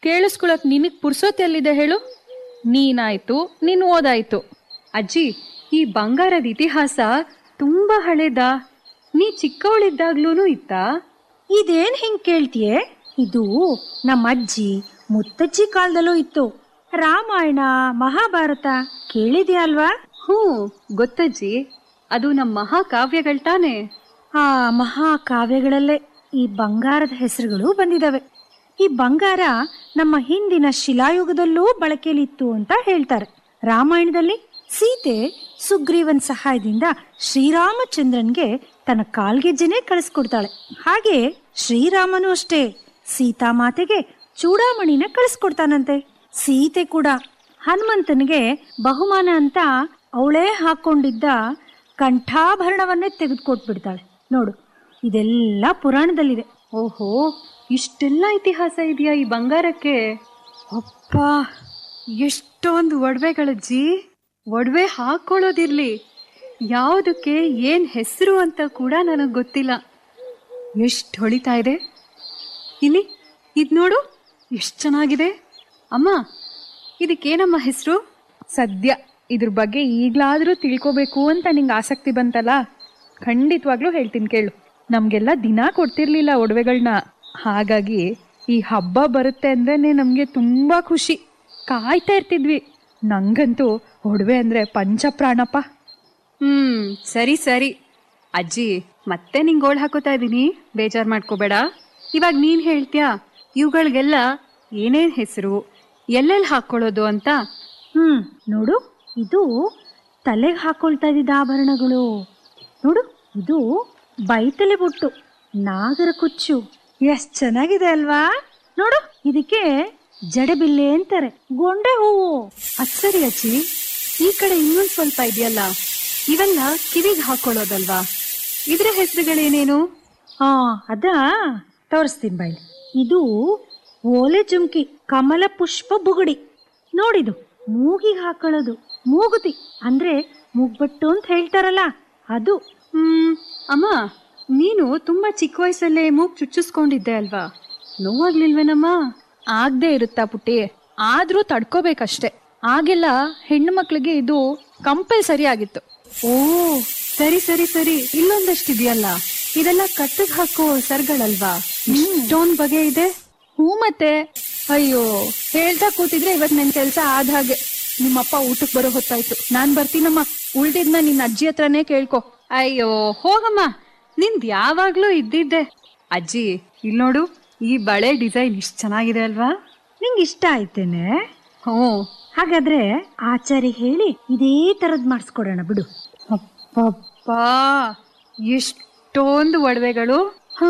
ಕೇಳಿಸ್ಕೊಳಕ್ ನಿನಗ್ ಪುರ್ಸೊತ್ ಎಲ್ಲಿದೆ ಹೇಳು ನೀನಾಯ್ತು ನೀನ್ ಓದಾಯ್ತು ಅಜ್ಜಿ ಈ ಬಂಗಾರದ ಇತಿಹಾಸ ತುಂಬಾ ಹಳೇದಾ ನೀ ಚಿಕ್ಕವಳಿದ್ದಾಗ್ಲೂ ಇತ್ತಾ ಇದೇನ್ ಹಿಂಗ್ ಕೇಳ್ತೀಯೆ ಇದು ನಮ್ಮ ಅಜ್ಜಿ ಮುತ್ತಜ್ಜಿ ಕಾಲದಲ್ಲೂ ಇತ್ತು ರಾಮಾಯಣ ಮಹಾಭಾರತ ಕೇಳಿದ್ಯಾ ಅಲ್ವಾ ಹ್ಞೂ ಗೊತ್ತಜ್ಜಿ ಅದು ನಮ್ಮ ಮಹಾಕಾವ್ಯಗಳು ತಾನೆ ಆ ಮಹಾಕಾವ್ಯಗಳಲ್ಲೇ ಈ ಬಂಗಾರದ ಹೆಸರುಗಳು ಬಂದಿದಾವೆ ಈ ಬಂಗಾರ ನಮ್ಮ ಹಿಂದಿನ ಶಿಲಾಯುಗದಲ್ಲೂ ಬಳಕೆಯಲ್ಲಿತ್ತು ಅಂತ ಹೇಳ್ತಾರೆ ರಾಮಾಯಣದಲ್ಲಿ ಸೀತೆ ಸುಗ್ರೀವನ್ ಸಹಾಯದಿಂದ ಶ್ರೀರಾಮಚಂದ್ರನ್ಗೆ ತನ್ನ ಕಾಲ್ಗೆಜ್ಜೆನೆ ಕಳಿಸ್ಕೊಡ್ತಾಳೆ ಹಾಗೆ ಶ್ರೀರಾಮನು ಅಷ್ಟೇ ಸೀತಾಮಾತೆಗೆ ಚೂಡಾಮಣಿನ ಕಳಿಸ್ಕೊಡ್ತಾನಂತೆ ಸೀತೆ ಕೂಡ ಹನುಮಂತನಿಗೆ ಬಹುಮಾನ ಅಂತ ಅವಳೇ ಹಾಕೊಂಡಿದ್ದ ಕಂಠಾಭರಣವನ್ನೇ ತೆಗೆದುಕೊಟ್ಬಿಡ್ತಾಳೆ ನೋಡು ಇದೆಲ್ಲ ಪುರಾಣದಲ್ಲಿದೆ ಓಹೋ ಇಷ್ಟೆಲ್ಲ ಇತಿಹಾಸ ಇದೆಯಾ ಈ ಬಂಗಾರಕ್ಕೆ ಅಪ್ಪ ಎಷ್ಟೊಂದು ಒಡವೆಗಳಜ್ಜಿ ಒಡವೆ ಹಾಕೊಳ್ಳೋದಿರ್ಲಿ ಯಾವುದಕ್ಕೆ ಏನ್ ಹೆಸರು ಅಂತ ಕೂಡ ನನಗೆ ಗೊತ್ತಿಲ್ಲ ಎಷ್ಟು ಹೊಳಿತಾ ಇದೆ ಇಲ್ಲಿ ಇದ್ ನೋಡು ಎಷ್ಟು ಚೆನ್ನಾಗಿದೆ ಅಮ್ಮ ಇದಕ್ಕೇನಮ್ಮ ಹೆಸರು ಸದ್ಯ ಇದ್ರ ಬಗ್ಗೆ ಈಗ್ಲಾದ್ರೂ ತಿಳ್ಕೊಬೇಕು ಅಂತ ನಿಂಗೆ ಆಸಕ್ತಿ ಬಂತಲ್ಲ ಖಂಡಿತವಾಗ್ಲೂ ಹೇಳ್ತೀನಿ ಕೇಳು ನಮ್ಗೆಲ್ಲ ದಿನ ಕೊಡ್ತಿರ್ಲಿಲ್ಲ ಒಡವೆಗಳನ್ನ ಹಾಗಾಗಿ ಈ ಹಬ್ಬ ಬರುತ್ತೆ ಅಂದ್ರೇನೆ ನಮ್ಗೆ ತುಂಬಾ ಖುಷಿ ಕಾಯ್ತಾ ಇರ್ತಿದ್ವಿ ನಂಗಂತೂ ಒಡವೆ ಅಂದ್ರೆ ಪಂಚಪ್ರಾಣಪ್ಪ ಹ್ಮ್ ಸರಿ ಸರಿ ಅಜ್ಜಿ ಮತ್ತೆ ನಿಂಗೆ ಗೋಳ್ ಹಾಕೋತಾ ಇದೀನಿ ಬೇಜಾರ್ ಮಾಡ್ಕೋಬೇಡ ಇವಾಗ ನೀನ್ ಹೇಳ್ತ್ಯಾ ಇವುಗಳಿಗೆಲ್ಲ ಏನೇನ್ ಹೆಸರು ಎಲ್ಲೆಲ್ಲಿ ಹಾಕೊಳ್ಳೋದು ಅಂತ ಹ್ಮ್ ನೋಡು ಇದು ತಲೆಗೆ ಹಾಕೊಳ್ತಾ ಇದ್ದಿದ್ದ ಆಭರಣಗಳು ನೋಡು ಇದು ಬೈತಲೆ ಬೊಟ್ಟು ನಾಗರ ಕುಚ್ಚು ಎಷ್ಟ್ ಚೆನ್ನಾಗಿದೆ ಅಲ್ವಾ ನೋಡು ಇದಕ್ಕೆ ಜಡೆಬಿಲ್ಲೆ ಅಂತಾರೆ ಗೊಂಡೆ ಹೂವು ಅದ್ ಸರಿ ಅಜ್ಜಿ ಈ ಕಡೆ ಇನ್ನೊಂದ್ ಸ್ವಲ್ಪ ಇದೆಯಲ್ಲ ಇವೆಲ್ಲ ಕಿವಿಗೆ ಹಾಕೊಳ್ಳೋದಲ್ವಾ ಇದ್ರ ಹೆಸರುಗಳೇನೇನು ಹಾ ಅದ ತೋರಿಸ್ತೀನಿ ಬಾಯಿ ಇದು ಓಲೆ ಜುಮ್ಕಿ ಕಮಲ ಪುಷ್ಪ ಬುಗುಡಿ ನೋಡಿದು ಮೂಗಿಗೆ ಹಾಕೊಳ್ಳೋದು ಮೂಗುತಿ ಅಂದ್ರೆ ಮೂಗ್ಬಟ್ಟು ಅಂತ ಹೇಳ್ತಾರಲ್ಲ ಅದು ಹ್ಮ್ ಅಮ್ಮ ನೀನು ತುಂಬಾ ಚಿಕ್ಕ ವಯಸ್ಸಲ್ಲೇ ಮೂಗ್ ಚುಚ್ಚಿಸ್ಕೊಂಡಿದ್ದೆ ಅಲ್ವಾ ನೋವಾಗ್ಲಿಲ್ವೇನಮ್ಮ ಆಗದೆ ಇರುತ್ತಾ ಪುಟ್ಟಿ ಆದ್ರೂ ತಡ್ಕೋಬೇಕಷ್ಟೆ ಆಗೆಲ್ಲ ಹೆಣ್ಣು ಮಕ್ಳಿಗೆ ಇದು ಕಂಪಲ್ಸರಿ ಆಗಿತ್ತು ಓ ಸರಿ ಸರಿ ಸರಿ ಇಲ್ಲೊಂದಷ್ಟಿದೆಯಲ್ಲ ಇದೆಲ್ಲ ಕಟ್ಟಿಗೆ ಹಾಕೋ ಸರ್ಗಳಲ್ವಾ ಇಷ್ಟೊಂದ್ ಬಗೆ ಇದೆ ಹ್ಞೂ ಮತ್ತೆ ಅಯ್ಯೋ ಹೇಳ್ತಾ ಕೂತಿದ್ರೆ ಇವತ್ ನನ್ ಕೆಲ್ಸ ಆದ ಹಾಗೆ ನಿಮ್ಮಪ್ಪ ಊಟಕ್ ಬರೋ ಹೊತ್ತಾಯ್ತು ನಾನ್ ಬರ್ತೀನಮ್ಮ ಉಳ್ದಿದ್ನ ನಿನ್ನ ಅಜ್ಜಿ ಹತ್ರನೇ ಕೇಳ್ಕೊ ಅಯ್ಯೋ ಹೋಗಮ್ಮ ನಿಂದ್ ಯಾವಾಗ್ಲೂ ಇದ್ದಿದ್ದೆ ಅಜ್ಜಿ ಇಲ್ ನೋಡು ಈ ಬಳೆ ಡಿಸೈನ್ ಇಷ್ಟ್ ಚೆನ್ನಾಗಿದೆ ಅಲ್ವಾ ನಿಂಗೆ ಇಷ್ಟ ಆಯ್ತೇನೆ ಹ್ಞೂ ಹಾಗಾದ್ರೆ ಆಚಾರಿ ಹೇಳಿ ಇದೇ ತರದ್ ಮಾಡಿಸ್ಕೊಡೋಣ ಬಿಡು ಅಪ್ಪಾ ಎಷ್ಟೊಂದು ಒಡವೆಗಳು ಹಾ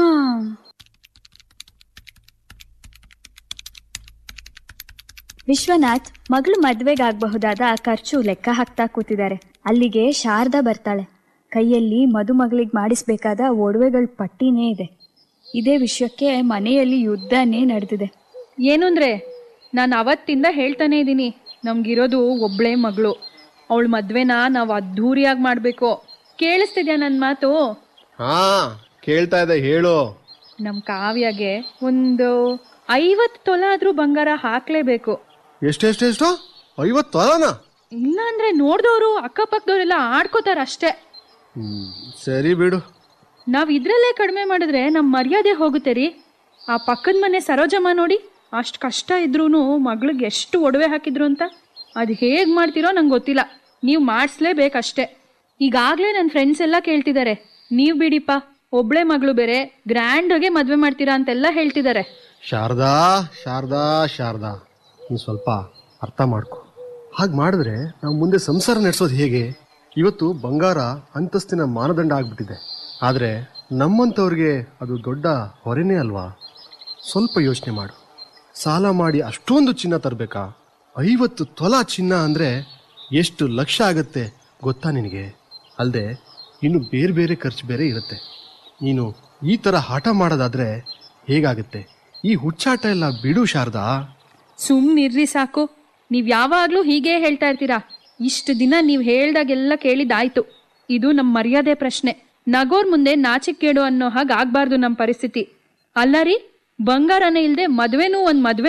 ವಿಶ್ವನಾಥ್ ಮಗಳು ಮದ್ವೆಗಾಗಬಹುದಾದ ಖರ್ಚು ಲೆಕ್ಕ ಹಾಕ್ತಾ ಕೂತಿದ್ದಾರೆ ಅಲ್ಲಿಗೆ ಶಾರದಾ ಬರ್ತಾಳೆ ಕೈಯಲ್ಲಿ ಮದುಮಗಳಿಗೆ ಮಾಡಿಸ್ಬೇಕಾದ ಒಡವೆಗಳ ಪಟ್ಟಿನೇ ಇದೆ ಇದೇ ವಿಷಯಕ್ಕೆ ಮನೆಯಲ್ಲಿ ಯುದ್ಧನೇ ನಡೆದಿದೆ ಏನು ಅಂದ್ರೆ ನಾನು ಅವತ್ತಿಂದ ಹೇಳ್ತಾನೆ ಇದ್ದೀನಿ ನಮ್ಗಿರೋದು ಒಬ್ಳೇ ಮಗಳು ಅವಳ ಮದ್ವೆನ ನಾವು ಅದ್ಧೂರಿಯಾಗಿ ಮಾಡ್ಬೇಕು ಕೇಳಿಸ್ತಿದ್ಯಾ ನನ್ನ ಮಾತು ಹಾ ಕೇಳ್ತಾ ಇದೆ ಹೇಳು ನಮ್ಮ ಕಾವ್ಯಗೆ ಒಂದು ಐವತ್ತು ತೊಲ ಆದ್ರೂ ಬಂಗಾರ ಹಾಕ್ಲೇಬೇಕು ಎಷ್ಟೆಷ್ಟೆಷ್ಟು ಐವತ್ತು ತೊಲನ ಇಲ್ಲ ಅಂದ್ರೆ ನೋಡ್ದವ್ರು ಅಕ್ಕಪಕ್ಕದವ್ರೆಲ್ಲ ಆಡ್ಕೋತಾರ ಅಷ್ಟೇ ಹ್ಮ್ ಸರಿ ಬಿಡು ನಾವ್ ಇದ್ರಲ್ಲೇ ಕಡಿಮೆ ಮಾಡಿದ್ರೆ ನಮ್ ಮರ್ಯಾದೆ ಹೋಗುತ್ತೆ ರೀ ಆ ಪಕ್ಕದ ಮನೆ ಸರೋಜಮ್ಮ ನೋಡಿ ಅಷ್ಟ್ ಕಷ್ಟ ಇದ್ರೂನು ಮಗಳಿಗೆ ಎಷ್ಟು ಒಡವೆ ಹಾಕಿದ್ರು ಅಂತ ಅದ್ ಹೇಗ್ ಮಾಡ್ತಿರೋ ನಂಗೆ ಗೊತ್ತಿಲ್ಲ ನೀವು ಮಾಡಿಸ್ಲೇಬೇಕಷ್ಟೇ ಈಗಾಗ್ಲೇ ನನ್ನ ಫ್ರೆಂಡ್ಸ್ ಎಲ್ಲ ಕೇಳ್ತಿದ್ದಾರೆ ನೀವ್ ಬಿಡಿಪ್ಪ ಒಬ್ಳೆ ಮಗಳು ಬೇರೆ ಗ್ರ್ಯಾಂಡ್ ಆಗಿ ಮದ್ವೆ ಮಾಡ್ತೀರಾ ಅಂತೆಲ್ಲ ಹೇಳ್ತಿದ್ದಾರೆ ಶಾರದಾ ಶಾರದಾ ಶಾರದಾ ನೀನು ಸ್ವಲ್ಪ ಅರ್ಥ ಮಾಡ್ಕೊ ಹಾಗೆ ಮಾಡಿದ್ರೆ ನಾವು ಮುಂದೆ ಸಂಸಾರ ನಡೆಸೋದು ಹೇಗೆ ಇವತ್ತು ಬಂಗಾರ ಅಂತಸ್ತಿನ ಮಾನದಂಡ ಆಗ್ಬಿಟ್ಟಿದೆ ಆದರೆ ನಮ್ಮಂಥವ್ರಿಗೆ ಅದು ದೊಡ್ಡ ಹೊರೆನೇ ಅಲ್ವಾ ಸ್ವಲ್ಪ ಯೋಚನೆ ಮಾಡು ಸಾಲ ಮಾಡಿ ಅಷ್ಟೊಂದು ಚಿನ್ನ ತರಬೇಕಾ ಐವತ್ತು ತೊಲ ಚಿನ್ನ ಅಂದರೆ ಎಷ್ಟು ಲಕ್ಷ ಆಗತ್ತೆ ಗೊತ್ತಾ ನಿನಗೆ ಅಲ್ಲದೆ ಇನ್ನು ಬೇರೆ ಬೇರೆ ಖರ್ಚು ಬೇರೆ ಇರುತ್ತೆ ನೀನು ಈ ಥರ ಹಠ ಮಾಡೋದಾದ್ರೆ ಹೇಗಾಗುತ್ತೆ ಈ ಹುಚ್ಚಾಟ ಎಲ್ಲ ಬಿಡು ಶಾರದಾ ಸುಮ್ನಿರ್ರಿ ಸಾಕು ನೀವ್ ಯಾವಾಗ್ಲೂ ಹೀಗೆ ಹೇಳ್ತಾ ಇರ್ತೀರಾ ಇಷ್ಟು ದಿನ ನೀವ್ ಹೇಳ್ದಾಗೆಲ್ಲ ಕೇಳಿದಾಯ್ತು ಇದು ನಮ್ ಮರ್ಯಾದೆ ಪ್ರಶ್ನೆ ನಗೋರ್ ಮುಂದೆ ನಾಚಿಕೇಡು ಅನ್ನೋ ಹಾಗೆ ಆಗ್ಬಾರ್ದು ನಮ್ ಪರಿಸ್ಥಿತಿ ಅಲ್ಲ ರೀ ಬಂಗಾರನೇ ಇಲ್ದೆ ಮದ್ವೆನೂ ಒಂದ್ ಮದ್ವೆ